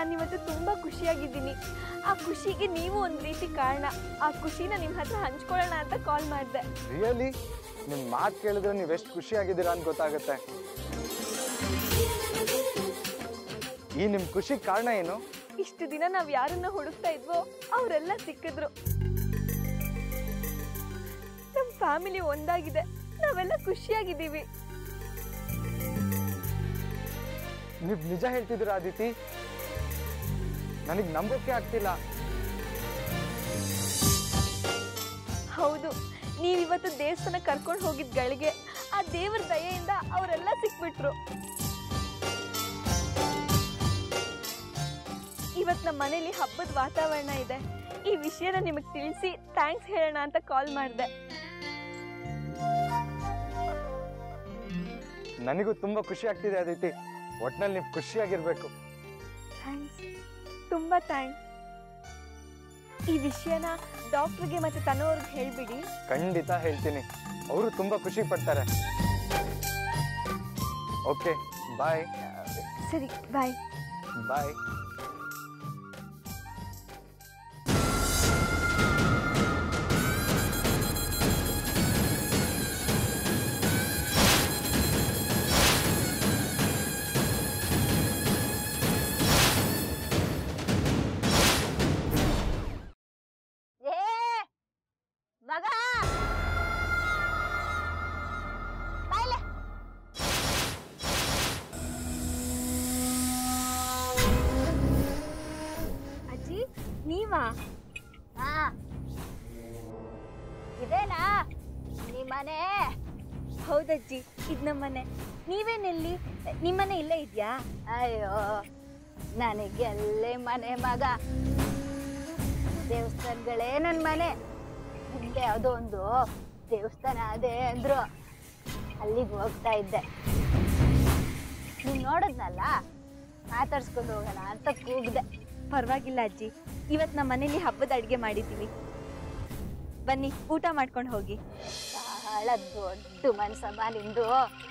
ನಾನಿವತ್ತು ತುಂಬಾ ಖುಷಿಯಾಗಿದ್ದೀನಿ ಆ ಖುಷಿಗೆ ನೀವು ಒಂದು ರೀತಿ ಕಾರಣ ಆ ಖುಷಿನ ನಿಮ್ಮ ಹತ್ರ ಹಂಚ್ಕೊಳ್ಳೋಣ ಅಂತ ಕಾಲ್ ಮಾಡಿದೆ ರಿಯಲಿ ನಿಮ್ಮ ಮಾತು ಕೇಳಿದ್ರೆ ನೀವು ಎಷ್ಟು ಖುಷಿಯಾಗಿದ್ದೀರಾ ಅಂತ ಗೊತ್ತಾಗುತ್ತೆ ಈ ನಿಮ್ಮ ಖುಷಿ ಕಾರಣ ಏನು ಇಷ್ಟು ದಿನ ನಾವು ಯಾರನ್ನ ಹುಡುಕ್ತಾ ಇದ್ವೋ ಅವರೆಲ್ಲ ಸಿಕ್ಕಿದ್ರು ನಮ್ಮ ಫ್ಯಾಮಿಲಿ ಒಂದಾಗಿದೆ ನಾವೆಲ್ಲ ಖುಷಿಯಾಗಿದ್ದೀವಿ ನೀವು ನಿಜ ಹೇಳ್ತಿದ್ದೀರಾ ಅದಿತಿ ನನಗೆ ನಂಬೋಕೆ ಆಗ್ತಿಲ್ಲ ಹೌದು ನೀವಿವತ್ತು ದೇವಸ್ಥಾನ ಕರ್ಕೊಂಡು ಹೋಗಿದ್ ಗಳಿಗೆ ಆ ದೇವರ ದಯೆಯಿಂದ ಅವರೆಲ್ಲ ಸಿಕ್ಬಿಟ್ರು ಇವತ್ತು ನಮ್ಮ ಮನೇಲಿ ಹಬ್ಬದ ವಾತಾವರಣ ಇದೆ ಈ ವಿಷಯನ ನಿಮಗೆ ತಿಳಿಸಿ ಥ್ಯಾಂಕ್ಸ್ ಹೇಳೋಣ ಅಂತ ಕಾಲ್ ಮಾಡಿದೆ ನನಗೂ ತುಂಬಾ ಖುಷಿ ಆಗ್ತಿದೆ ಅದಿತಿ ಒಟ್ನಲ್ಲಿ ನೀವು ಖುಷಿಯಾಗಿರ್ಬೇಕು ಥ್ಯಾಂಕ್ಸ್ ತುಂಬ ಥ್ಯಾಂಕ್ಸ್ ಈ ವಿಷಯನ ಡಾಕ್ಟ್ರಿಗೆ ಮತ್ತೆ ತನ್ನೋರ್ಗೆ ಹೇಳ್ಬಿಡಿ ಖಂಡಿತ ಹೇಳ್ತೀನಿ ಅವರು ತುಂಬಾ ಖುಷಿ ಪಡ್ತಾರೆ ಓಕೆ ಬಾಯ್ ಸರಿ ಬಾಯ್ ಬಾಯ್ ಏ ಮಗ ಬಾಯ್ಲೆ ಅಜ್ಜಿ ನೀವಾ ಹಾ ಇದೇನಾ ನಿಮ್ಮ ಮನೆ ಹೌದಜ್ಜಿ ಇದು ನಮ್ಮನೆ ನೀವೇನೆಲ್ಲಿ ನಿಮ್ಮನೆ ಇಲ್ಲೇ ಇದೆಯಾ ಅಯ್ಯೋ ನನಗೆಲ್ಲೇ ಮನೆ ಮಗ ದೇವಸ್ಥಾನಗಳೇ ನನ್ನ ಮನೆ ಹಿಂದೆ ಯಾವುದೋ ಒಂದು ದೇವಸ್ಥಾನ ಅದೇ ಅಂದ್ರು ಅಲ್ಲಿಗೆ ಹೋಗ್ತಾ ಇದ್ದೆ ನೀನು ನೋಡಿದ್ನಲ್ಲ ಮಾತಾಡ್ಸ್ಕೊಂಡು ಹೋಗೋಣ ಅಂತ ಕೂಗ್ದೆ ಪರವಾಗಿಲ್ಲ ಅಜ್ಜಿ ಇವತ್ತು ನಮ್ಮ ಮನೇಲಿ ಹಬ್ಬದ ಅಡುಗೆ ಮಾಡಿದ್ದೀವಿ ಬನ್ನಿ ಊಟ ಮಾಡ್ಕೊಂಡು ಹೋಗಿ ಬಹಳ ದೊಡ್ಡ ಮನ್ಸಮ್ಮ ನಿಂದು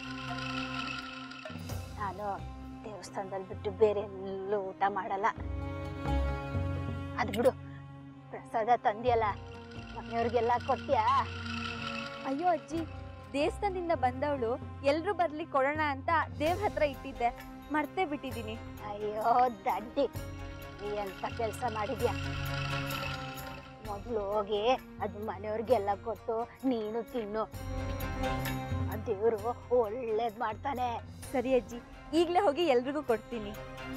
ನಾನು ದೇವಸ್ಥಾನದಲ್ಲಿ ಬಿಟ್ಟು ಬೇರೆ ಎಲ್ಲೂ ಊಟ ಮಾಡಲ್ಲ ಅದು ಬಿಡು ಪ್ರಸಾದ ತಂದಿಯಲ್ಲ ಮನೆಯವ್ರಿಗೆಲ್ಲ ಕೊಟ್ಟ್ಯಾ ಅಯ್ಯೋ ಅಜ್ಜಿ ದೇವಸ್ಥಾನದಿಂದ ಬಂದವಳು ಎಲ್ರೂ ಬರ್ಲಿ ಕೊಡೋಣ ಅಂತ ದೇವ್ರ ಹತ್ರ ಇಟ್ಟಿದ್ದೆ ಮರ್ತೇ ಬಿಟ್ಟಿದ್ದೀನಿ ಅಯ್ಯೋ ದಡ್ಡಿ ನೀ ಎಂತ ಕೆಲಸ ಮಾಡಿದ್ಯಾ ಮೊದಲು ಹೋಗಿ ಅದು ಮನೆಯವ್ರಿಗೆಲ್ಲ ಕೊಟ್ಟು ನೀನು ತಿನ್ನು ಆ ದೇವ್ರು ಒಳ್ಳೇದ್ ಮಾಡ್ತಾನೆ ಸರಿ ಅಜ್ಜಿ ಈಗಲೇ ಹೋಗಿ ಎಲ್ರಿಗೂ ಕೊಡ್ತೀನಿ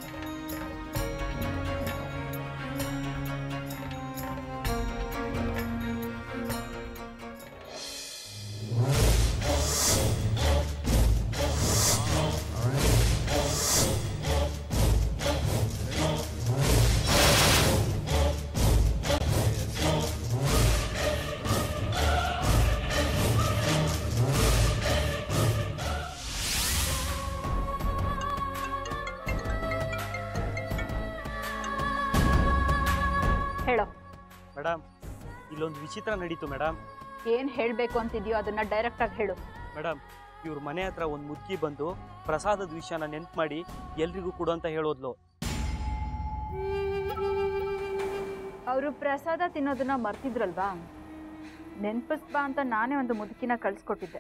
ಹೇಳೋ ಮೇಡಮ್ ಇಲ್ಲೊಂದು ವಿಚಿತ್ರ ನಡೀತು ಮೇಡಮ್ ಏನ್ ಹೇಳ್ಬೇಕು ಅಂತಿದ್ಯೋ ಅದನ್ನ ಡೈರೆಕ್ಟ್ ಆಗಿ ಹೇಳು ಮೇಡಮ್ ಇವ್ರ ಮನೆ ಹತ್ರ ಒಂದು ಮುದುಕಿ ಬಂದು ಪ್ರಸಾದದ ವಿಷಯನ ನೆನ್ಪು ಮಾಡಿ ಎಲ್ರಿಗೂ ಕೊಡು ಅಂತ ಹೇಳೋದ್ಲು ಅವರು ಪ್ರಸಾದ ತಿನ್ನೋದನ್ನ ಮರ್ತಿದ್ರಲ್ವಾ ನೆನ್ಪಿಸ್ಬಾ ಅಂತ ನಾನೇ ಒಂದು ಮುದುಕಿನ ಕಳ್ಸ್ಕೊಟ್ಟಿದ್ದೆ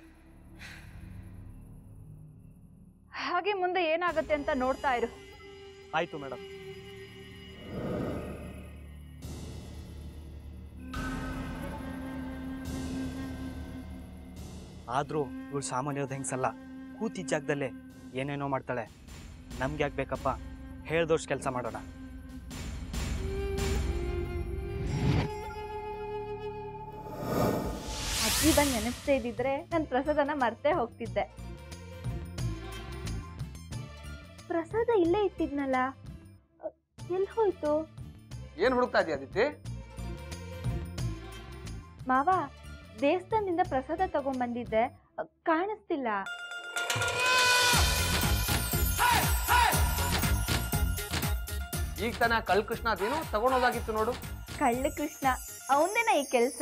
ಹಾಗೆ ಮುಂದೆ ಏನಾಗುತ್ತೆ ಅಂತ ನೋಡ್ತಾ ಇರು ಆಯ್ತು ಮೇಡಮ್ ಆದ್ರೂ ಇವಳು ಸಾಮಾನ್ಯದ ಹೆಂಗ್ಸಲ್ಲ ಕೂತಿ ಜಾಗದಲ್ಲೇ ಏನೇನೋ ಮಾಡ್ತಾಳೆ ನಮ್ಗೆ ಯಾಕೆ ಬೇಕಪ್ಪ ಹೇಳ್ದೋಷ್ಟು ಕೆಲಸ ಮಾಡೋಣ ಅಜ್ಜಿ ಬಂದು ನೆನಪಿಸ್ತಾ ಇದ್ದಿದ್ರೆ ನಾನು ಪ್ರಸಾದನ ಮರ್ತೇ ಹೋಗ್ತಿದ್ದೆ ಪ್ರಸಾದ ಇಲ್ಲೇ ಇಟ್ಟಿದ್ನಲ್ಲ ಎಲ್ಲಿ ಹೋಯ್ತು ಏನ್ ಹುಡುಕ್ತಾ ಇದೀಯ ಅದಿತಿ ಮಾವ ದೇವಸ್ಥಾನದಿಂದ ಪ್ರಸಾದ ತಗೊಂಡ್ಬಂದಿದ್ದೆ ಅ, ಕಾಣಿಸ್ತಿಲ್ಲ ಈಗ ತಾನ ಕಲ್ ಕೃಷ್ಣ ಅದೇನೋ ತಗೊಂಡೋದಾಗಿತ್ತು ನೋಡು ಕಳ್ಳ ಕೃಷ್ಣ ಅವನೇನ ಈ ಕೆಲ್ಸ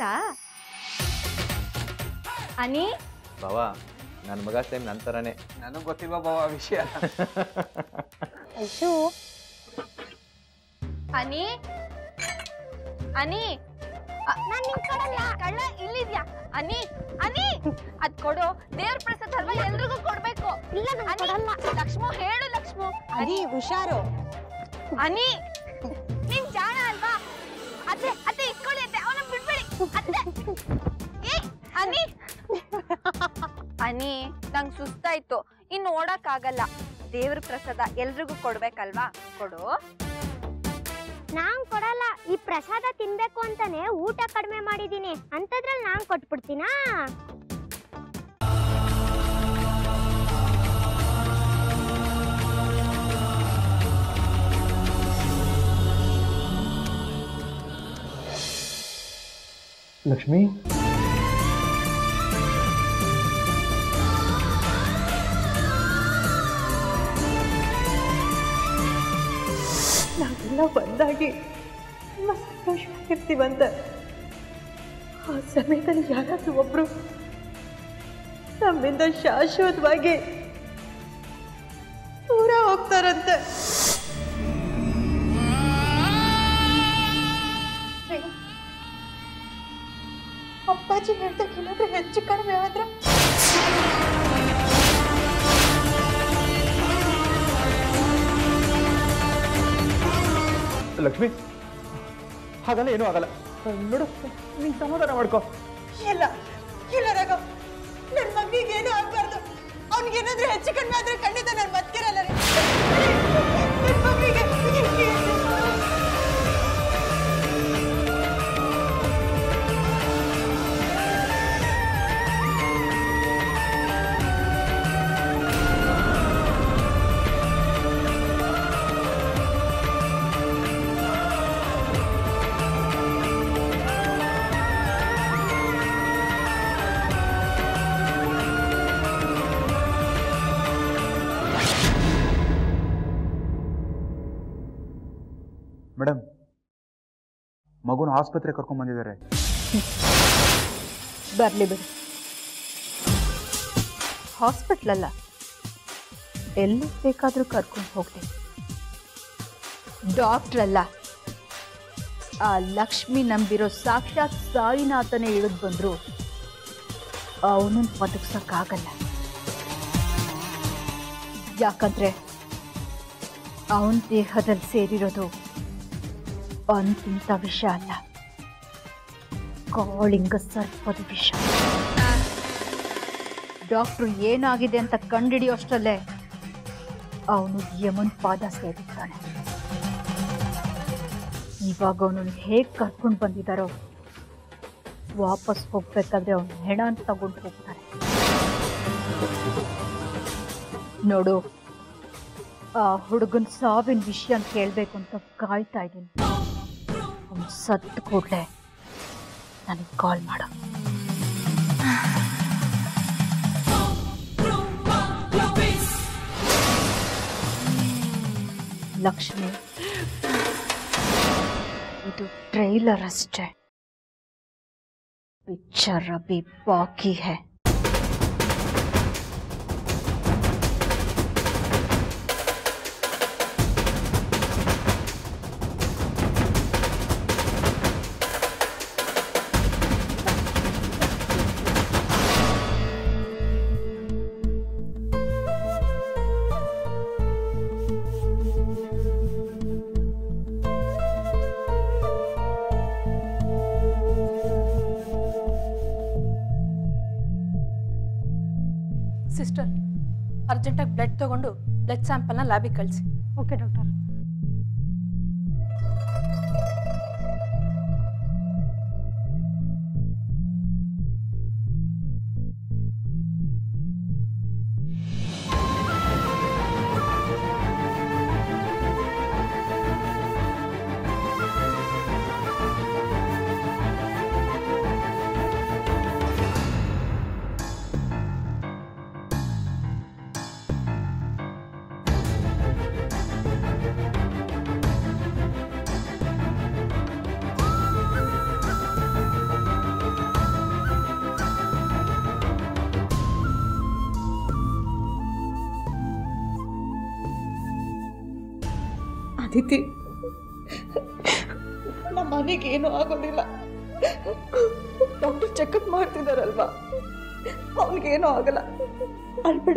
ಅನಿ ಬಾವ ನನ್ನ ಮಗ ಸೇಮ್ ನನ್ನ ಥರನೇ ನನಗ್ ಗೊತ್ತಿಲ್ವಾ ಬಾವ ಆ ವಿಷಯ ಐಶು ಅನಿ ಅನಿ ನಾನು ನಿನ್ ಕೊಡಲ್ಲ ಕಳ್ಳ ಇಲ್ಲಿದ್ಯಾ ಅನಿ ಅನಿ ಅದ್ ಕೊಡು ದೇವ್ರ ಪ್ರಸಾದ ಅಲ್ವಾ ಎಲ್ರಿಗೂ ಕೊಡ್ಬೇಕು ಇಲ್ಲ ಕೊಡಲ್ಲ ಲಕ್ಷ್ಮು ಹೇಳು ಲಕ್ಷ್ಮು ಅರಿ ಹುಷಾರು ಅನಿ ನಿನ್ ಜಾಣ ಅಲ್ವಾ ಅತ್ತೆ ಅತ್ತೆ ಇಟ್ಕೊಳ್ಳಿ ಅತ್ತೆ ಅವನ ಬಿಡ್ಬೇಡಿ ಅತ್ತೆ ಏ ಅನಿ ಅನಿ ನಂಗ್ ಸುಸ್ತಾಯ್ತು ಇನ್ನು ಓಡಕ್ ಆಗಲ್ಲ ದೇವ್ರ ಪ್ರಸಾದ ಎಲ್ರಿಗೂ ಕೊಡ್ಬೇಕಲ್ವಾ ಕೊಡು ನಾನ್ ಕೊಡಲ್ಲ ಈ ಪ್ರಸಾದ ತಿನ್ಬೇಕು ಅಂತಾನೆ ಊಟ ಕಡಿಮೆ ಮಾಡಿದೀನಿ ಅಂತದ್ರಲ್ಲಿ ನಾನ್ ಕೊಟ್ಬಿಡ್ತೀನಾ ಲಕ್ಷ್ಮಿ ನಾವೆಲ್ಲ ಒಂದಾಗಿ ತುಂಬ ಸಂತೋಷವಾಗಿರ್ತೀವಂತ ಆ ಸಮಯದಲ್ಲಿ ಯಾರಾದ್ರೂ ಒಬ್ರು ನಮ್ಮಿಂದ ಶಾಶ್ವತವಾಗಿ ದೂರ ಹೋಗ್ತಾರಂತೆ ಅಪ್ಪಾಜಿ ಹೇಳ್ದಾಗ ಏನಾದ್ರೂ ಹೆಚ್ಚು ಕಡಿಮೆ ಆದ್ರೆ ಲಕ್ಷ್ಮಿ ಹಾಗಲ್ಲ ಏನೂ ಆಗಲ್ಲ ನೋಡು ನೀನ್ ಸಮಾಧಾನ ಮಾಡ್ಕೋ ಇಲ್ಲ ಇಲ್ಲ ರಾಘವ್ ನನ್ನ ಮಗನಿಗೆ ಏನೂ ಆಗ್ಬಾರ್ದು ಅವ್ನಿಗೇನಾದ್ರೂ ಹೆಚ್ಚು ಕಡಿಮೆ ಆದ್ರೆ ಖಂಡಿತ ನಾನು ಬದುಕಿರಲ್ಲ ರೀ ನನ್ ಮಗ್ನಿಗೆ ಮೇಡಮ್ ಮಗುನ ಆಸ್ಪತ್ರೆ ಕರ್ಕೊಂಡ್ ಬಂದಿದ್ದಾರೆ ಬರ್ಲಿ ಬಿಡು ಹಾಸ್ಪಿಟ್ಲ್ ಅಲ್ಲ ಎಲ್ಲಿ ಬೇಕಾದ್ರೂ ಕರ್ಕೊಂಡು ಹೋಗ್ಲಿ ಡಾಕ್ಟ್ರ್ ಅಲ್ಲ ಆ ಲಕ್ಷ್ಮಿ ನಂಬಿರೋ ಸಾಕ್ಷಾತ್ ಸಾಯಿನಾಥನೇ ಇಳಿದು ಬಂದ್ರು ಅವನನ್ನ ಬದುಕ್ಸಕ್ಕಾಗಲ್ಲ ಯಾಕಂದ್ರೆ ಅವನ ದೇಹದಲ್ಲಿ ಸೇರಿರೋದು ಅಂತಿಂತ ವಿಷ ಅಲ್ಲ ಕಾಳಿಂಗ ಸರ್ಪದ ವಿಷ ಡಾಕ್ಟ್ರು ಏನಾಗಿದೆ ಅಂತ ಕಂಡಿಡಿಯೋಷ್ಟರಲ್ಲೇ ಅವನು ಯಮನ್ ಪಾದ ಸೇರಿದ್ದಾನೆ ಇವಾಗ ಅವನನ್ನು ಹೇಗೆ ಕರ್ಕೊಂಡು ಬಂದಿದ್ದಾರೋ ವಾಪಸ್ ಹೋಗ್ಬೇಕಾದ್ರೆ ಅವನ ಹೆಣನ ತಗೊಂಡು ಹೋಗ್ತಾರೆ ನೋಡು ಆ ಹುಡುಗನ ಸಾವಿನ ವಿಷಯ ಕೇಳಬೇಕು ಅಂತ ಕಾಯ್ತಾ ಇದ್ದೀನಿ ಅವನು ಸತ್ತು ಕೂಡಲೇ ನನಗೆ ಕಾಲ್ ಮಾಡು ಲಕ್ಷ್ಮಿ ಇದು ಟ್ರೈಲರ್ ಅಷ್ಟೇ ಪಿಕ್ಚರ್ ಅಭಿ ಬಾಕಿ ಹೈ ಸಿಸ್ಟರ್ ಅರ್ಜೆಂಟಾಗಿ ಬ್ಲಡ್ ತಗೊಂಡು ಬ್ಲಡ್ ಸ್ಯಾಂಪಲ್ನ ಲ್ಯಾಬಿಗೆ ಕಳಿಸಿ ಓಕೆ ಡಾಕ್ಟರ್ ಅದಿತಿ ನಮ್ಮ ಮನೆಗೆ ಏನೂ ಆಗೋದಿಲ್ಲ ಡಾಕ್ಟರ್ ಚೆಕಪ್ ಮಾಡ್ತಿದಾರಲ್ವಾ ಅವನಿಗೇನೂ ಆಗಲ್ಲ ಅಳ್ಬೇಡ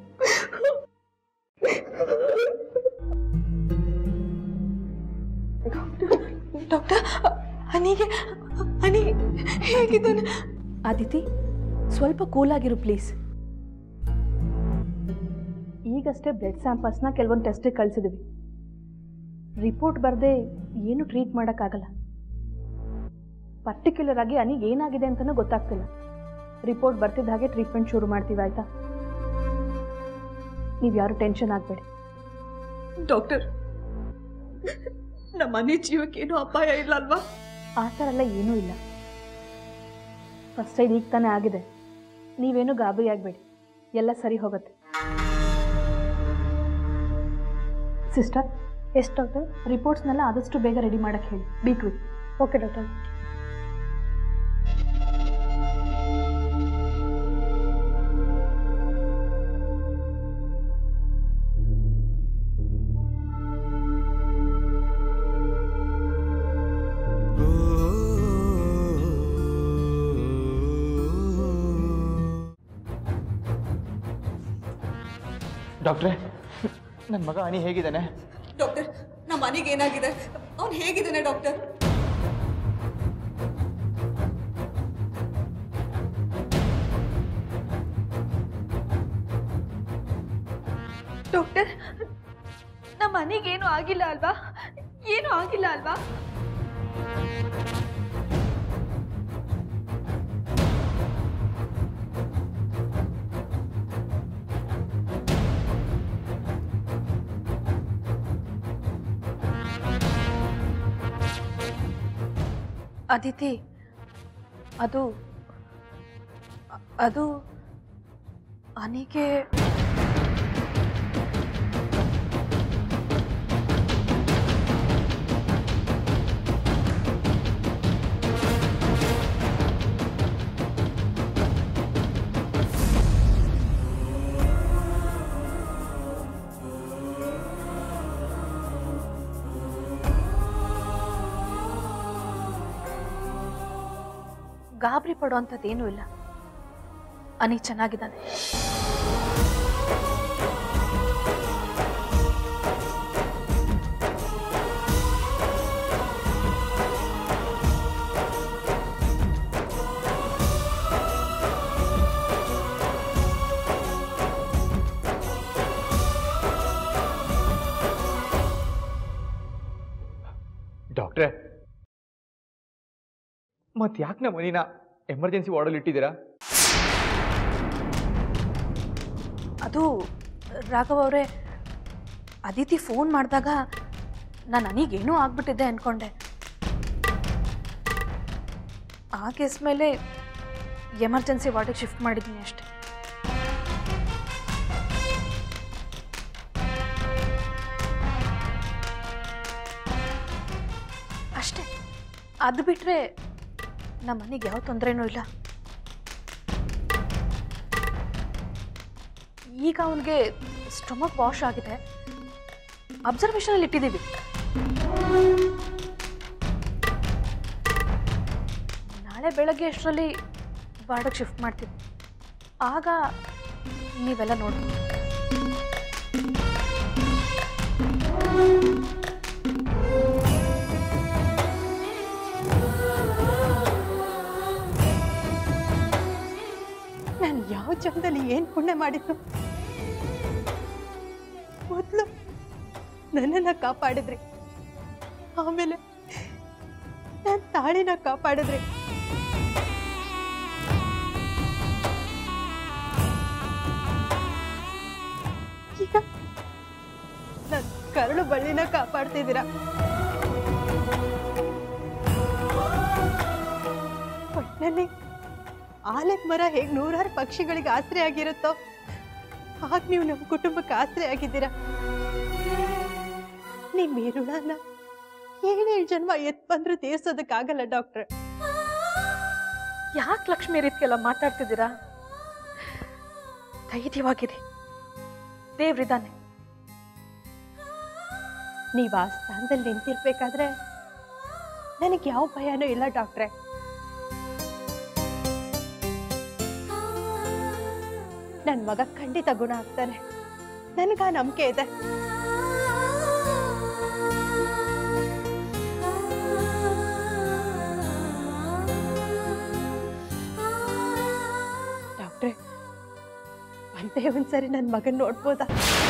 ಡಾಕ್ಟರ್ ಅನಿಗೆ ಅನಿ ಹೇಗಿದ್ದಾನೆ ಆದಿತಿ ಸ್ವಲ್ಪ ಕೂಲಾಗಿರು ಪ್ಲೀಸ್ ಈಗಷ್ಟೇ ಬ್ಲಡ್ ಸ್ಯಾಂಪಲ್ಸ್ನ ಕೆಲವೊಂದು ಟೆಸ್ಟಿಗೆ ಕಳಿಸಿದ್ವಿ ರಿಪೋರ್ಟ್ ಬರದೆ ಏನು ಟ್ರೀಟ್ ಮಾಡೋಕ್ಕಾಗಲ್ಲ ಪರ್ಟಿಕ್ಯುಲರ್ ಆಗಿ ಅನಿಗೆ ಏನಾಗಿದೆ ಅಂತಲೂ ಗೊತ್ತಾಗ್ತಿಲ್ಲ ರಿಪೋರ್ಟ್ ಬರ್ತಿದ್ದ ಹಾಗೆ ಟ್ರೀಟ್ಮೆಂಟ್ ಶುರು ಮಾಡ್ತೀವಿ ಆಯ್ತಾ ನೀವು ಯಾರು ಟೆನ್ಷನ್ ಆಗಬೇಡಿ ಡಾಕ್ಟರ್ ನಮ್ಮ ಮನೆ ಜೀವಕ್ಕೇನು ಅಪಾಯ ಇಲ್ಲ ಅಲ್ವಾ ಆ ಥರ ಎಲ್ಲ ಏನೂ ಇಲ್ಲ ಫಸ್ಟ್ ಸೈಡ್ ಈಗ ತಾನೇ ಆಗಿದೆ ನೀವೇನು ಗಾಬರಿ ಆಗಬೇಡಿ ಎಲ್ಲ ಸರಿ ಹೋಗುತ್ತೆ ಸಿಸ್ಟರ್ ಎಷ್ಟು ಡಾಕ್ಟರ್ ರಿಪೋರ್ಟ್ಸ್ನೆಲ್ಲ ಆದಷ್ಟು ಬೇಗ ರೆಡಿ ಮಾಡೋಕ್ಕೆ ಹೇಳಿ ಬಿ ಕ್ವಿಕ್ ಓಕೆ ಡಾಕ್ಟರ್ ಡಾಕ್ಟ್ರೇ ನನ್ನ ಮಗ ಅನಿ ಹೇಗಿದ್ದಾನೆ ಡಾಕ್ಟರ್ ನಮ್ಮ ಮನೆಗೆ ಏನಾಗಿದೆ ಅವ್ನು ಹೇಗಿದ್ದಾನೆ ಡಾಕ್ಟರ್ ಡಾಕ್ಟರ್ ನಮ್ಮ ಮನೆಗೇನು ಆಗಿಲ್ಲ ಅಲ್ವಾ ಏನು ಆಗಿಲ್ಲ ಅಲ್ವಾ ಅದಿತಿ ಅದು ಅದು ಅನಿಗೆ ಗಾಬರಿ ಪಡೋವಂಥದ್ದೇನೂ ಇಲ್ಲ ಅನಿ ಚೆನ್ನಾಗಿದ್ದಾನೆ ಡಾಕ್ಟ್ರೇ ಮತ್ತೆ ಯಾಕೆ ನಮ್ಮ ಮನಿನ ಎಮರ್ಜೆನ್ಸಿ ವಾರ್ಡಲ್ಲಿ ಇಟ್ಟಿದ್ದೀರಾ ಅದು ರಾಘವ್ ಅವರೇ ಅದಿತಿ ಫೋನ್ ಮಾಡಿದಾಗ ನಾನು ನನಗೇನೋ ಆಗ್ಬಿಟ್ಟಿದೆ ಅಂದ್ಕೊಂಡೆ ಆ ಕೇಸ್ ಮೇಲೆ ಎಮರ್ಜೆನ್ಸಿ ವಾರ್ಡಿಗೆ ಶಿಫ್ಟ್ ಮಾಡಿದ್ದೀನಿ ಅಷ್ಟೆ ಅಷ್ಟೇ ಅದು ಬಿಟ್ಟರೆ ನಮ್ಮ ಮನೆಗೆ ಯಾವ ತೊಂದರೆನೂ ಇಲ್ಲ ಈಗ ಅವನಿಗೆ ಸ್ಟೊಮಕ್ ವಾಶ್ ಆಗಿದೆ ಅಬ್ಸರ್ವೇಷನಲ್ಲಿ ಇಟ್ಟಿದ್ದೀವಿ ನಾಳೆ ಬೆಳಗ್ಗೆ ಅಷ್ಟರಲ್ಲಿ ವಾರ್ಡಿಗೆ ಶಿಫ್ಟ್ ಮಾಡ್ತೀವಿ ಆಗ ನೀವೆಲ್ಲ ನೋಡ್ಬೋದು ನಾನು ಯಾವ ಜಾಗದಲ್ಲಿ ಏನು ಪುಣ್ಯ ಮಾಡಿದ್ದು ಮೊದಲು ನನ್ನನ್ನು ಕಾಪಾಡಿದ್ರಿ ಆಮೇಲೆ ನನ್ನ ತಾಳಿನ ಕಾಪಾಡಿದ್ರಿ ಈಗ ನನ್ನ ಕರಳು ಬಳ್ಳಿನ ಕಾಪಾಡ್ತಿದ್ದೀರಾ ಒಟ್ಟಿನಲ್ಲಿ ಆಲದ ಮರ ಹೇಗೆ ನೂರಾರು ಪಕ್ಷಿಗಳಿಗೆ ಆಸರೆ ಆಗಿರುತ್ತೋ ಹಾಗೆ ನೀವು ನಮ್ಮ ಕುಟುಂಬಕ್ಕೆ ಆಸರೆ ಆಗಿದ್ದೀರಾ ನಿಮ್ಮ ಈ ಋಣನ ಏಳೇಳು ಜನ್ಮ ಎತ್ ಬಂದ್ರೂ ತೀರ್ಸೋದಕ್ಕಾಗಲ್ಲ ಡಾಕ್ಟ್ರ್ ಯಾಕೆ ಲಕ್ಷ್ಮಿ ರೀತಿಯೆಲ್ಲ ಮಾತಾಡ್ತಿದ್ದೀರಾ ಧೈರ್ಯವಾಗಿದೆ ದೇವ್ರಿದ್ದಾನೆ ನೀವು ಆ ಸ್ಥಾನದಲ್ಲಿ ನಿಂತಿರ್ಬೇಕಾದ್ರೆ ನನಗೆ ಯಾವ ಭಯನೂ ಇಲ್ಲ ಡಾಕ್ಟ್ರೆ ನನ್ನ ಮಗ ಖಂಡಿತ ಗುಣ ಆಗ್ತಾನೆ ನನಗ ನಂಬಿಕೆ ಇದೆ ಡಾಕ್ಟ್ರೆ ಒಂದೇ ಒಂದ್ಸರಿ ನನ್ನ ಮಗನ್ ನೋಡ್ಬೋದಾ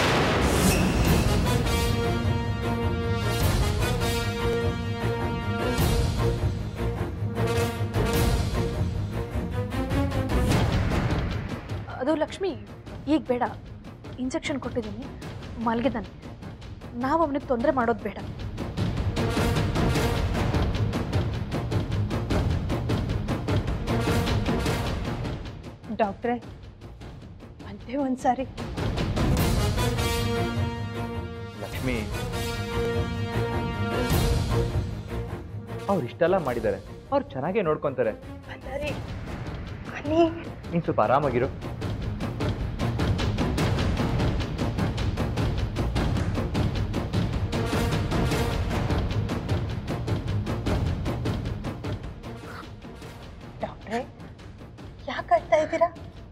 ಅದು ಲಕ್ಷ್ಮಿ ಈಗ ಬೇಡ ಇಂಜೆಕ್ಷನ್ ಕೊಟ್ಟಿದ್ದೀನಿ ಮಲಗಿದ್ದಾನೆ ನಾವು ಅವನಿಗೆ ತೊಂದರೆ ಮಾಡೋದು ಬೇಡ ಡಾಕ್ಟ್ರೆ ಒಂದೇ ಒಂದ್ಸಾರಿ ಲಕ್ಷ್ಮಿ ಅವ್ರು ಇಷ್ಟೆಲ್ಲ ಮಾಡಿದ್ದಾರೆ ಅವ್ರು ಚೆನ್ನಾಗೇ ನೋಡ್ಕೊಂತಾರೆ ಒಂದ್ಸಾರಿ ಅನಿ ನೀನು ಸ್ವಲ್ಪ ಆರಾಮಾಗಿರು ಡಾಕ್ಟ್ರೆ ಯಾಕೆ ಅಳ್ತಾ ಇದ್ದೀರಾ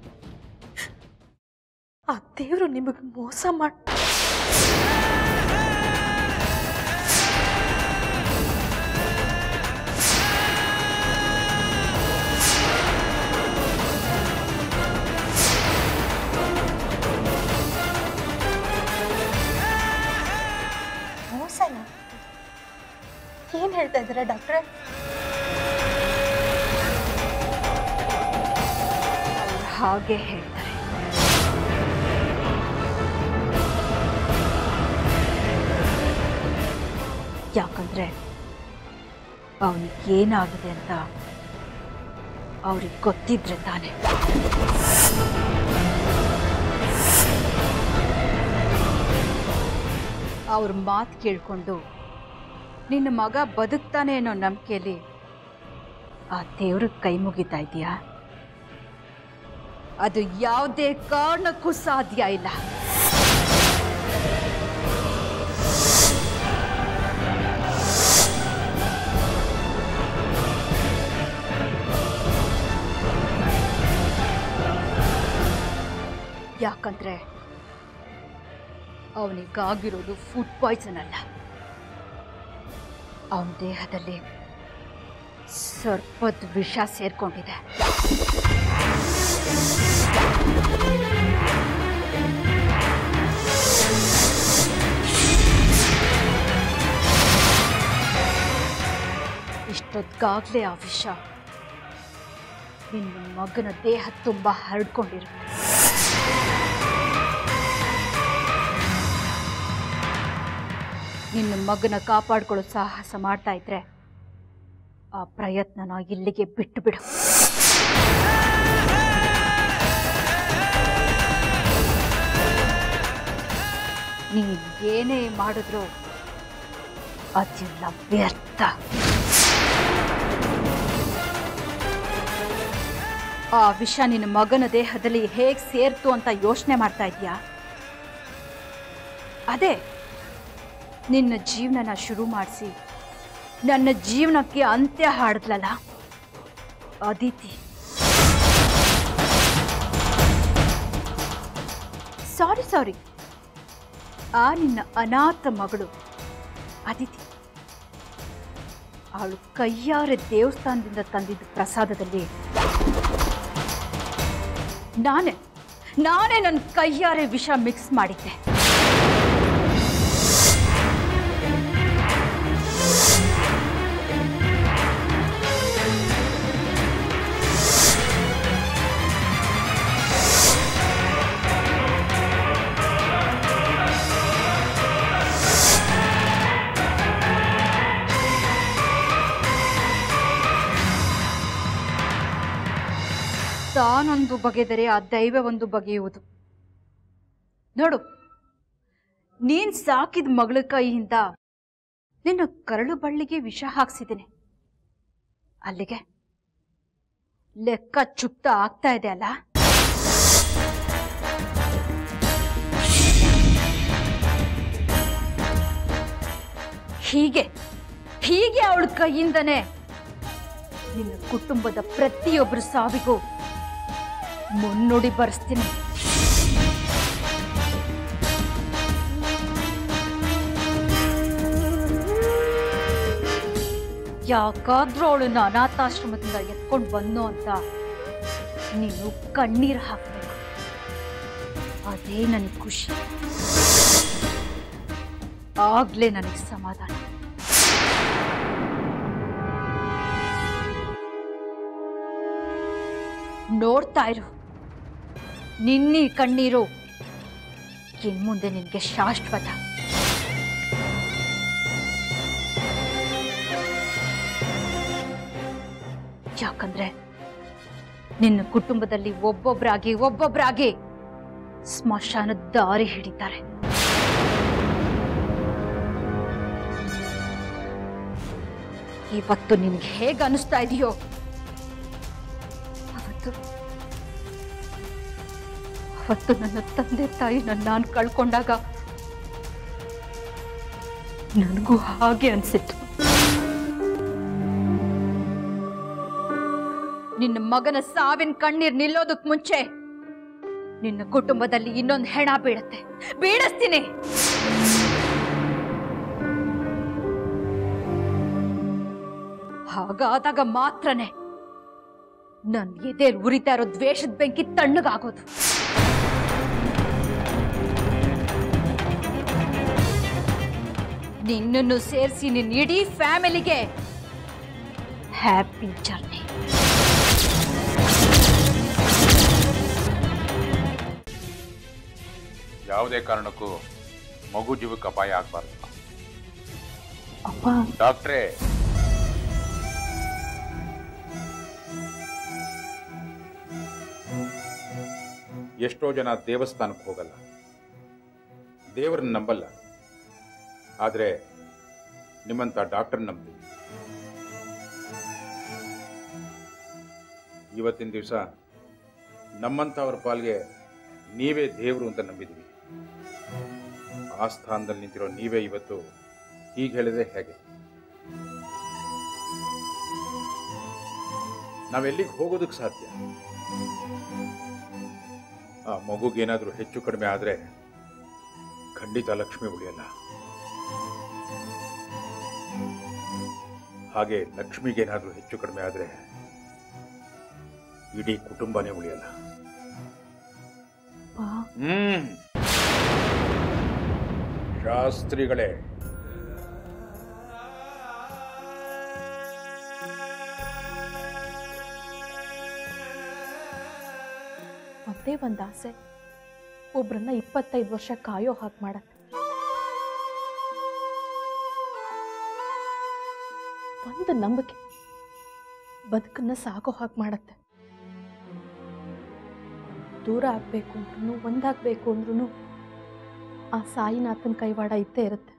ಆ ದೇವರು ನಿಮಗೆ ಮೋಸ ಮಾಡಿ ಮೋಸನ ಏನ್ ಹೇಳ್ತಾ ಇದ್ದೀರಾ ಡಾಕ್ಟ್ರೆ ಹಾಗೆ ಹೇಳ್ತಾರೆ ಯಾಕಂದ್ರೆ ಅವನಿಗೆ ಏನಾಗಿದೆ ಅಂತ ಅವ್ರಿಗೆ ಗೊತ್ತಿದ್ರೆ ತಾನೆ ಅವ್ರ ಮಾತು ಕೇಳ್ಕೊಂಡು ನಿನ್ನ ಮಗ ಬದುಕ್ತಾನೆ ಅನ್ನೋ ನಂಬಿಕೆಯಲ್ಲಿ ಆ ದೇವ್ರಿಗೆ ಕೈ ಮುಗಿತಾ ಇದೆಯಾ ಅದು ಯಾವುದೇ ಕಾರಣಕ್ಕೂ ಸಾಧ್ಯ ಇಲ್ಲ ಯಾಕಂದ್ರೆ ಅವನಿಗಾಗಿರೋದು ಫುಡ್ ಪಾಯ್ಸನ್ ಅಲ್ಲ ಅವನ ದೇಹದಲ್ಲಿ ಸರ್ಪದ ವಿಷ ಸೇರ್ಕೊಂಡಿದೆ ಇಷ್ಟೊತ್ತಾಗಲೇ ಆ ವಿಷ ನಿನ್ನ ಮಗನ ದೇಹ ತುಂಬ ಹರಡ್ಕೊಂಡಿರು ನಿನ್ನ ಮಗನ ಕಾಪಾಡ್ಕೊಳ್ಳೋ ಸಾಹಸ ಮಾಡ್ತಾ ಇದ್ರೆ ಆ ಪ್ರಯತ್ನನ ಇಲ್ಲಿಗೆ ಬಿಟ್ಟು ಬಿಡು ನೀನ್ ಏನೇ ಮಾಡಿದ್ರು ಅದೆಲ್ಲ ವ್ಯರ್ಥ ಆ ವಿಷ ನಿನ್ನ ಮಗನ ದೇಹದಲ್ಲಿ ಹೇಗೆ ಸೇರ್ತು ಅಂತ ಯೋಚನೆ ಮಾಡ್ತಾ ಇದೀಯಾ ಅದೇ ನಿನ್ನ ಜೀವನನ ಶುರು ಮಾಡಿಸಿ ನನ್ನ ಜೀವನಕ್ಕೆ ಅಂತ್ಯ ಹಾಡಿದ್ಲಲ್ಲ ಅದಿತಿ ಸಾರಿ ಸಾರಿ ಆ ನಿನ್ನ ಅನಾಥ ಮಗಳು ಅದಿತಿ ಅವಳು ಕೈಯಾರೆ ದೇವಸ್ಥಾನದಿಂದ ತಂದಿದ್ದ ಪ್ರಸಾದದಲ್ಲಿ ನಾನೇ ನಾನೇ ನನ್ನ ಕೈಯಾರೆ ವಿಷ ಮಿಕ್ಸ್ ಮಾಡಿದ್ದೆ ತಾನೊಂದು ಬಗೆದರೆ ಆ ದೈವ ಒಂದು ಬಗೆಯುವುದು ನೋಡು ನೀನ್ ಸಾಕಿದ ಮಗಳ ಕೈಯಿಂದ ನಿನ್ನ ಕರಳು ಬಳ್ಳಿಗೆ ವಿಷ ಹಾಕ್ಸಿದ್ದೀನಿ ಅಲ್ಲಿಗೆ ಲೆಕ್ಕ ಚುಕ್ತ ಆಗ್ತಾ ಇದೆ ಅಲ್ಲ ಹೀಗೆ ಹೀಗೆ ಅವಳ ಕೈಯಿಂದನೇ ನಿನ್ನ ಕುಟುಂಬದ ಪ್ರತಿಯೊಬ್ಬರ ಸಾವಿಗೂ ಮುನ್ನುಡಿ ಬರೆಸ್ತೀನಿ ಯಾಕಾದ್ರೂ ಅವಳನ್ನ ಅನಾಥಾಶ್ರಮದಿಂದ ಎತ್ಕೊಂಡು ಬಂದು ಅಂತ ನೀನು ಕಣ್ಣೀರು ಹಾಕ್ಬೇಕು ಅದೇ ನನಗೆ ಖುಷಿ ಆಗ್ಲೇ ನನಗೆ ಸಮಾಧಾನ ನೋಡ್ತಾ ಇರು ನಿನ್ನಿ ಕಣ್ಣೀರು ಇನ್ ಮುಂದೆ ನಿನ್ಗೆ ಶಾಶ್ವತ ಯಾಕಂದ್ರೆ ನಿನ್ನ ಕುಟುಂಬದಲ್ಲಿ ಒಬ್ಬೊಬ್ರಾಗಿ ಒಬ್ಬೊಬ್ರಾಗಿ ಸ್ಮಶಾನದ ದಾರಿ ಹಿಡಿತಾರೆ ಇವತ್ತು ನಿನ್ಗೆ ಹೇಗೆ ಅನಿಸ್ತಾ ಇದೆಯೋ ಅವತ್ತು ಅವತ್ತು ನನ್ನ ತಂದೆ ತಾಯಿ ನನ್ನ ನಾನು ಕಳ್ಕೊಂಡಾಗ ನನಗೂ ಹಾಗೆ ಅನ್ಸಿತ್ತು ನಿನ್ನ ಮಗನ ಸಾವಿನ ಕಣ್ಣೀರ್ ನಿಲ್ಲೋದಕ್ ಮುಂಚೆ ನಿನ್ನ ಕುಟುಂಬದಲ್ಲಿ ಇನ್ನೊಂದು ಹೆಣ ಬೀಳತ್ತೆ ಬೀಳಿಸ್ತೀನಿ ಹಾಗಾದಾಗ ಮಾತ್ರನೇ ನನ್ ಎದೆ ಉರಿತಾ ಇರೋ ದ್ವೇಷದ ಬೆಂಕಿ ತಣ್ಣಗಾಗೋದು ನಿನ್ನನ್ನು ಸೇರಿಸಿ ನಿನ್ನ ಇಡೀ ಫ್ಯಾಮಿಲಿಗೆ ಹ್ಯಾಪಿ ಜರ್ನಿ ಯಾವುದೇ ಕಾರಣಕ್ಕೂ ಮಗು ಜೀವಕ್ಕೆ ಅಪಾಯ ಆಗಬಾರ್ದು ಅಪ್ಪ ಡಾಕ್ಟ್ರೇ ಎಷ್ಟೋ ಜನ ದೇವಸ್ಥಾನಕ್ಕೆ ಹೋಗಲ್ಲ ದೇವರನ್ನ ನಂಬಲ್ಲ ಆದರೆ ನಿಮ್ಮಂಥ ಡಾಕ್ಟರ್ ನಂಬ್ತೀವಿ ಇವತ್ತಿನ ದಿವಸ ನಮ್ಮಂಥವ್ರ ಪಾಲ್ಗೆ ನೀವೇ ದೇವರು ಅಂತ ನಂಬಿದ್ವಿ ಆ ಸ್ಥಾನದಲ್ಲಿ ನಿಂತಿರೋ ನೀವೇ ಇವತ್ತು ಹೀಗೆ ಹೇಳಿದ್ರೆ ಹೇಗೆ ನಾವೆಲ್ಲಿಗೆ ಹೋಗೋದಕ್ಕೆ ಸಾಧ್ಯ ಆ ಮಗುಗೇನಾದರೂ ಹೆಚ್ಚು ಕಡಿಮೆ ಆದರೆ ಖಂಡಿತ ಲಕ್ಷ್ಮಿ ಉಳಿಯಲ್ಲ ಹಾಗೆ ಲಕ್ಷ್ಮಿಗೇನಾದರೂ ಹೆಚ್ಚು ಕಡಿಮೆ ಆದರೆ ಇಡೀ ಕುಟುಂಬನೇ ಉಳಿಯಲ್ಲ ಹ್ಮ್ ಶಾಸ್ತ್ರಿಗಳೇ ಒಂದೇ ಒಂದು ಆಸೆ ಒಬ್ರನ್ನ ಇಪ್ಪತ್ತೈದು ವರ್ಷ ಕಾಯೋ ಹಾಗೆ ಮಾಡತ್ತೆ ಒಂದು ನಂಬಿಕೆ ಬದುಕನ್ನ ಸಾಗೋ ಹಾಗೆ ಮಾಡತ್ತೆ ದೂರ ಆಗ್ಬೇಕು ಅಂದ್ರೂ ಒಂದಾಗಬೇಕು ಅಂದ್ರೂ ಆ ಸಾಯಿನಾಥನ ಕೈವಾಡ ಇದ್ದೇ ಇರುತ್ತೆ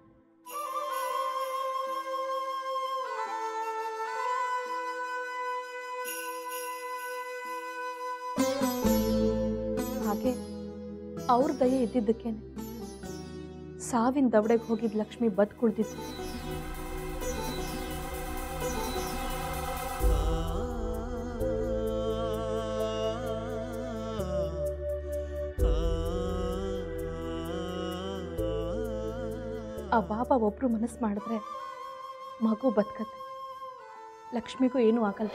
ಹಾಗೆ ಅವ್ರ ದಯೆ ಇದ್ದಿದ್ದಕ್ಕೇನೆ ಸಾವಿನ ದವಡೆಗೆ ಹೋಗಿದ್ ಲಕ್ಷ್ಮಿ ಬದುಕುಳಿದಿದ್ದು ಆ ಬಾಬಾ ಒಬ್ರು ಮನಸ್ಸು ಮಾಡಿದ್ರೆ ಮಗು ಬದುಕತ್ತೆ ಲಕ್ಷ್ಮಿಗೂ ಏನೂ ಆಗಲ್ಲ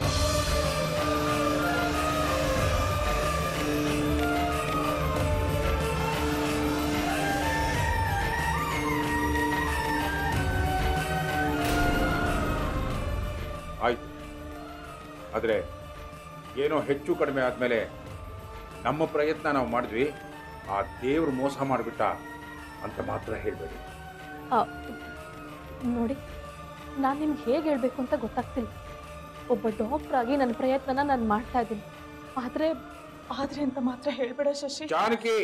ಆಯ್ತು ಆದರೆ ಏನೋ ಹೆಚ್ಚು ಕಡಿಮೆ ಆದಮೇಲೆ ನಮ್ಮ ಪ್ರಯತ್ನ ನಾವು ಮಾಡಿದ್ವಿ ಆ ದೇವ್ರು ಮೋಸ ಮಾಡಿಬಿಟ್ಟ ಅಂತ ಮಾತ್ರ ಹೇಳಬೇಡಿ ಆ, ನೋಡಿ ನಾನು ನಿಮ್ಗೆ ಹೇಗೆ ಹೇಳಬೇಕು ಅಂತ ಗೊತ್ತಾಗ್ತಿಲ್ಲ ಒಬ್ಬ ಡಾಕ್ಟ್ರ್ ಆಗಿ ನನ್ನ ಪ್ರಯತ್ನನ ನಾನು ಮಾಡ್ತಾ ಇದ್ದೀನಿ ಆದರೆ ಆದರೆ ಅಂತ ಮಾತ್ರ ಹೇಳ್ಬೇಡ ಶಶಿ ಜಾನಕಿ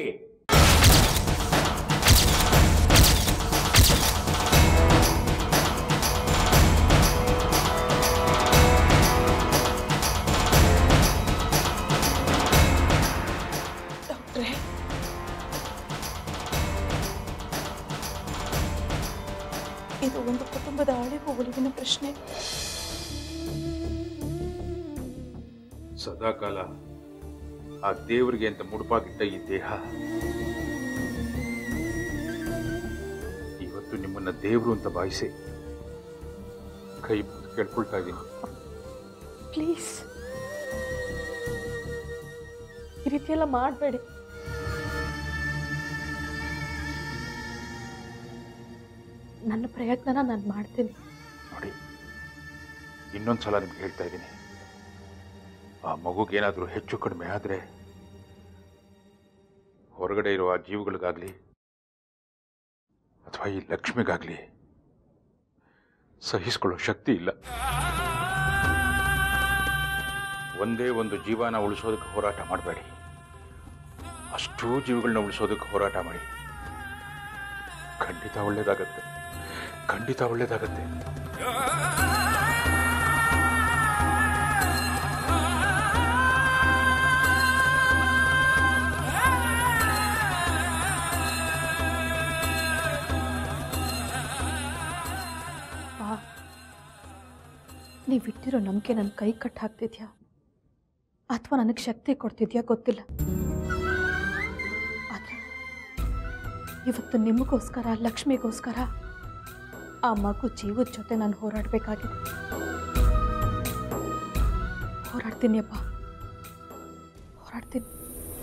ಡಾಕ್ಟ್ರೇ ಇದು ಒಂದು ಕುಟುಂಬ ಕುಟುಂಬದ ಅಳಿವು ಉಳಿವಿನ ಪ್ರಶ್ನೆ ಸದಾಕಾಲ ಆ ದೇವರಿಗೆ ಅಂತ ಮುಡುಪಾಗಿಟ್ಟ ಈ ದೇಹ ಇವತ್ತು ನಿಮ್ಮನ್ನ ದೇವರು ಅಂತ ಭಾವಿಸಿ ಕೈ ಮುಗ್ದು ಕೇಳ್ಕೊಳ್ತಾ ಇದ್ದೀನಿ ಪ್ಲೀಸ್ ಈ ರೀತಿ ಎಲ್ಲ ಮಾಡಬೇಡಿ ನನ್ನ ಪ್ರಯತ್ನನ ನಾನು ಮಾಡ್ತೀನಿ ನೋಡಿ ಇನ್ನೊಂದ್ಸಲ ನಿಮ್ಗೆ ಹೇಳ್ತಾ ಇದ್ದೀನಿ ಆ ಮಗುಗೇನಾದರೂ ಹೆಚ್ಚು ಕಡಿಮೆ ಆದರೆ ಹೊರಗಡೆ ಇರುವ ಆ ಜೀವಗಳಿಗಾಗ್ಲಿ ಅಥವಾ ಈ ಲಕ್ಷ್ಮಿಗಾಗ್ಲಿ ಸಹಿಸ್ಕೊಳ್ಳೋ ಶಕ್ತಿ ಇಲ್ಲ ಒಂದೇ ಒಂದು ಜೀವನ ಉಳಿಸೋದಕ್ಕೆ ಹೋರಾಟ ಮಾಡಬೇಡಿ ಅಷ್ಟೂ ಜೀವಗಳನ್ನ ಉಳಿಸೋದಕ್ಕೆ ಹೋರಾಟ ಮಾಡಿ ಖಂಡಿತ ಒಳ್ಳೇದಾಗತ್ತೆ ಖಂಡಿತ ಒಳ್ಳೇದಾಗತ್ತೆ ಬಾ ನೀವಿಟ್ಟಿರೋ ನಂಬಿಕೆ ನನ್ನ ಕೈ ಕಟ್ ಹಾಕ್ತಿದ್ಯಾ ಅಥವಾ ನನಗೆ ಶಕ್ತಿ ಕೊಡ್ತಿದ್ಯಾ ಗೊತ್ತಿಲ್ಲ ಆದರೆ ಇವತ್ತು ನಿಮಗೋಸ್ಕರ ಲಕ್ಷ್ಮಿಗೋಸ್ಕರ ಆ ಮಗು ಜೀವದ ಜೊತೆ ನಾನು ಹೋರಾಡಬೇಕಾಗಿದೆ ಹೋರಾಡ್ತೀನಿ ಅಪ್ಪ ಹೋರಾಡ್ತೀನಿ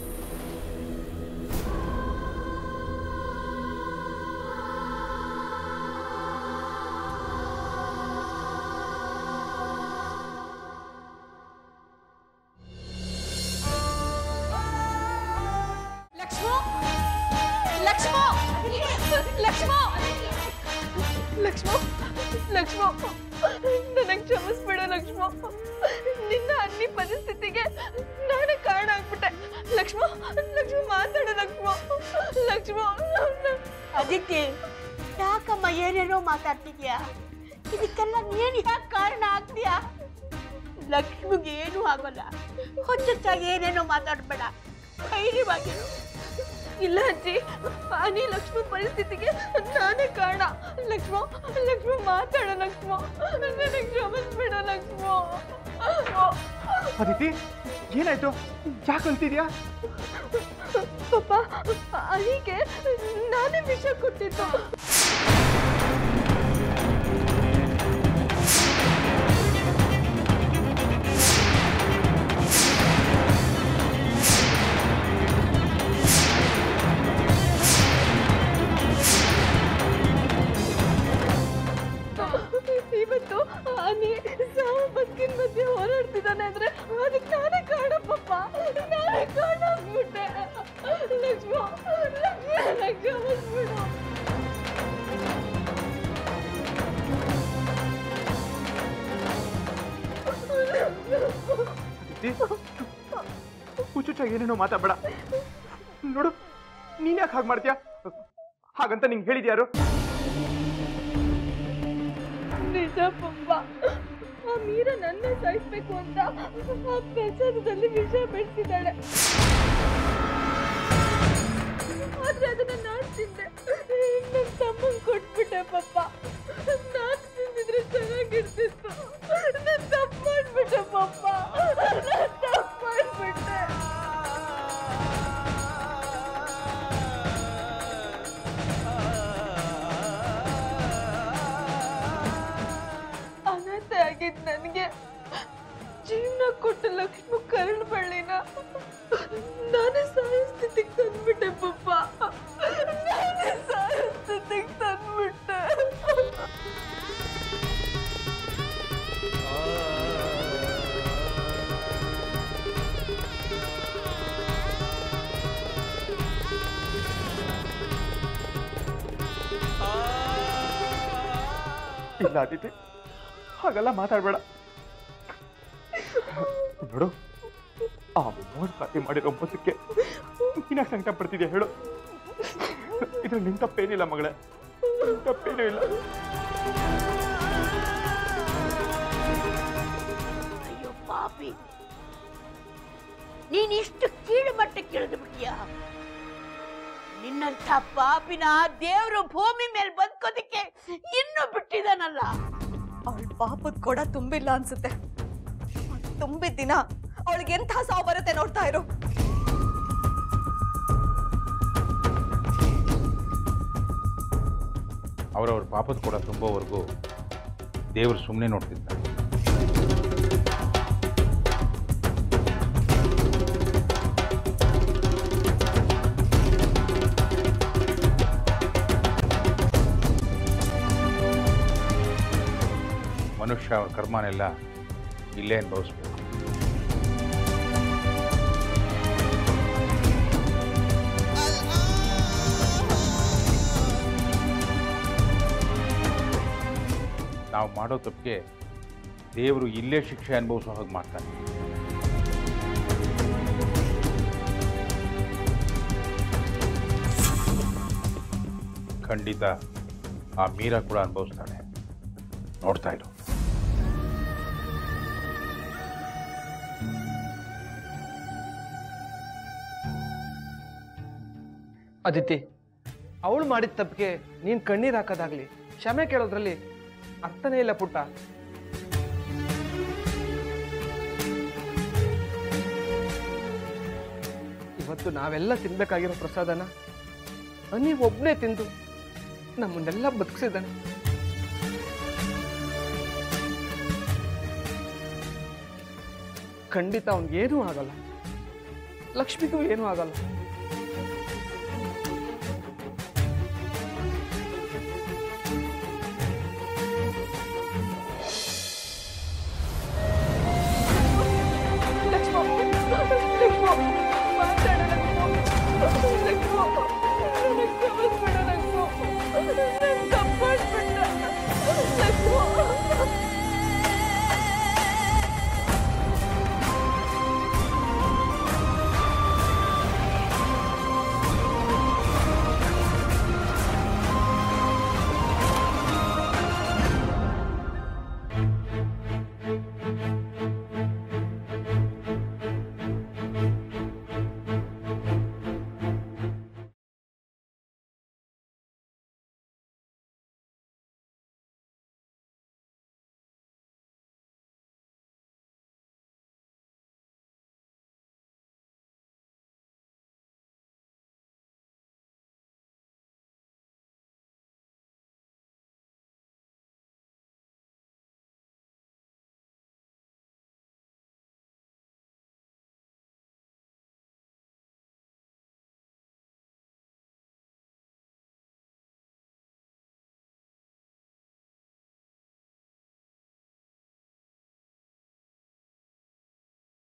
ಲಕ್ಷ್ಮೋ ಲಕ್ಷ್ಮೋ ಲಕ್ಷ್ಮೋ ಲಕ್ಷ್ಮೋ ಲಕ್ಷ್ಮೋ ನನಗೆ ಕ್ಷಮಿಸ್ಬಿಡು ಲಕ್ಷ್ಮೋ ನಿನ್ನ ಅನ್ನಿ ಪರಿಸ್ಥಿತಿಗೆ ನಾನೇ ಕಾರಣ ಆಗ್ಬಿಟ್ಟೆ ಲಕ್ಷ್ಮೋ ಲಕ್ಷ್ಮೋ ಮಾತಾಡು ಲಕ್ಷ್ಮೋ ಲಕ್ಷ್ಮೋ ಅದಿತಿ ಯಾಕಮ್ಮ ಏನೇನೋ ಮಾತಾಡ್ತಿದ್ಯಾ ಇದಕ್ಕೆಲ್ಲ ನೀನು ಯಾಕೆ ಕಾರಣ ಆಗ್ತೀಯಾ ಲಕ್ಷ್ಮಿಗೆ ಏನೂ ಆಗೋಲ್ಲ ಹೊಚ್ಚೊಚ್ಚಾಗಿ ಏನೇನೋ ಮಾತಾಡ್ಬೇಡ ಧೈರ್ಯವಾಗಿರು ಇಲ್ಲ ಅಜ್ಜಿ ಅನಿ ಲಕ್ಷ್ಮ ಪರಿಸ್ಥಿತಿಗೆ ನಾನೇ ಕಾರಣ ಲಕ್ಷ್ಮೋ ಲಕ್ಷ್ಮ ಮಾತಾಡ ಲಕ್ಷ್ಮೋ ನನಗೆ ಕ್ಷಮಿಸ್ಬಿಡ ಲಕ್ಷ್ಮೋ ಅದಿತಿ ಏನಾಯ್ತು ಯಾಕೆ ಅಳ್ತಿದ್ಯಾ ಪಾಪ ಅನಿಗೆ ನಾನೇ ವಿಷ ಕೊಟ್ಟಿದ್ದು ಇವತ್ತು ಅನಿ ಸಾವು ಬದುಕಿನ ಮಧ್ಯೆ ಹೋರಾಡ್ತಿದ್ದಾನೆ ಅಂದ್ರೆ ಅದಕ್ಕೆ ನಾನೇ ಕಾರಣ ಪಾಪ ನಾನೇ ಕಾರಣ ಆಗ್ಬಿಟ್ಟೆ ಲಕ್ಷ್ಮ ಲಕ್ಷ್ಮ ಲಕ್ಷ್ಮ ಅದಿತಿ ಹುಚ್ಚುಚ್ಚ ಏನೇನೋ ಮಾತಾಡ್ಬೇಡ ನೋಡು ನೀನ್ ಯಾಕೆ ಹಾಗೆ ಮಾಡ್ತೀಯಾ ಹಾಗಂತ ನಿಂಗೆ ಹೇಳಿದ್ಯಾರು ನಿಜ ಪಪ್ಪ ಆ ಮೀರ ನನ್ನ ಸಾಯಿಸ್ಬೇಕು ಅಂತ ಆ ಪ್ರಸಾದದಲ್ಲಿ ವಿಷ ಬೆಳೆಸಿದ್ದಾಳೆ ಆದ್ರೆ ಅದನ್ನ ನಾನ್ ತಿಂದೆ ನನ್ನ ತಮ್ಮಂಗ್ ಕೊಟ್ಬಿಟ್ಟೆ ಪಪ್ಪ ನಾನ್ ತಿಂದಿದ್ರೆ ಚೆನ್ನಾಗಿರ್ತಿತ್ತು ನಾನ್ ತಪ್ಪು ಮಾಡ್ಬಿಟ್ಟೆ ಪಪ್ಪ ನಾನ್ ತಪ್ಪು ಮಾಡ್ಬಿಟ್ಟೆ ಅನಾಥೆ ಆಗಿದ್ ನನಗೆ ಜೀವನ ಕೊಟ್ಟ ಲಕ್ಷ್ಮ ಕರಳು ಬಳ್ಳಿನ ನಾನೇ ಸಾಯೋ ಸ್ಥಿತಿಗೆ ತಂದ್ಬಿಟ್ಟೆ ಪಪ್ಪ ನಾನೇ ಸಾಯೋ ಸ್ಥಿತಿಗೆ ತಂದ್ಬಿಟ್ಟೆ ಇಲ್ಲ ಅದಿತಿ ಹಾಗೆಲ್ಲ ಮಾತಾಡ್ಬೇಡ ನೋಡು ಆ ಮೋಡ್ ಪಾತಿ ಮಾಡಿರೋ ಮೋಸಕ್ಕೆ ನೀನಾಗ ಸಂಕಟ ಪಡ್ತಿದ್ಯಾ ಹೇಳು ಇದ್ರಲ್ಲಿ ನಿನ್ ತಪ್ಪೇನಿಲ್ಲ ಮಗಳೇ ನಿನ್ ತಪ್ಪೇನೂ ಇಲ್ಲ ಅಯ್ಯೋ ಪಾಪಿ ನೀನ್ ಇಷ್ಟು ಕೀಳು ಮಟ್ಟಕ್ಕೆ ಇಳಿದು ಬಿಟ್ಟಿಯಾ ನಿನ್ನಂಥ ಪಾಪಿನ ದೇವರು ಭೂಮಿ ಮೇಲೆ ಬಂದು ಹಾಕೋದಿಕ್ಕೆ ಇನ್ನೂ ಬಿಟ್ಟಿದಾನಲ್ಲ ಅವಳ ಪಾಪದ ಕೊಡ ತುಂಬಿಲ್ಲ ಅನ್ಸುತ್ತೆ ಅದ್ ತುಂಬಿದ ದಿನ ಅವಳಿಗೆ ಎಂಥ ಸಾವು ಬರುತ್ತೆ ನೋಡ್ತಾ ಇರು ಅವರವ್ರ ಪಾಪದ ಕೂಡ ತುಂಬೋವರೆಗೂ ದೇವರು ಸುಮ್ಮನೆ ನೋಡ್ತಿದ್ದಾರೆ ಮನುಷ್ಯ ಅವ್ರ ಕರ್ಮನೆಲ್ಲ ಇಲ್ಲೇ ಅನುಭವಿಸ್ಬೇಕು ನಾವು ಮಾಡೋ ತಪ್ಪಿಗೆ ದೇವರು ಇಲ್ಲೇ ಶಿಕ್ಷೆ ಅನುಭವಿಸೋ ಹಾಗೆ ಮಾಡ್ತಾನೆ ಖಂಡಿತ ಆ ಮೀರಾ ಕೂಡ ಅನುಭವಿಸ್ತಾಳೆ ನೋಡ್ತಾ ಇರು ಅದಿತಿ ಅವಳು ಮಾಡಿದ ತಪ್ಪಿಗೆ ನೀನ್ ಕಣ್ಣೀರ್ ಹಾಕೋದಾಗ್ಲಿ ಕ್ಷಮೆ ಕೇಳೋದ್ರಲ್ಲಿ ಅರ್ಥನೇ ಇಲ್ಲ ಪುಟ್ಟ ಇವತ್ತು ನಾವೆಲ್ಲ ತಿನ್ಬೇಕಾಗಿರೋ ಪ್ರಸಾದನ ನೀವು ಒಬ್ಬನೇ ತಿಂದು ನಮ್ಮನ್ನೆಲ್ಲ ಬದುಕಿಸಿದ್ದಾನೆ ಖಂಡಿತ ಅವನಿಗೇನೂ ಆಗಲ್ಲ ಲಕ್ಷ್ಮಿಗೂ ಏನೂ ಆಗಲ್ಲ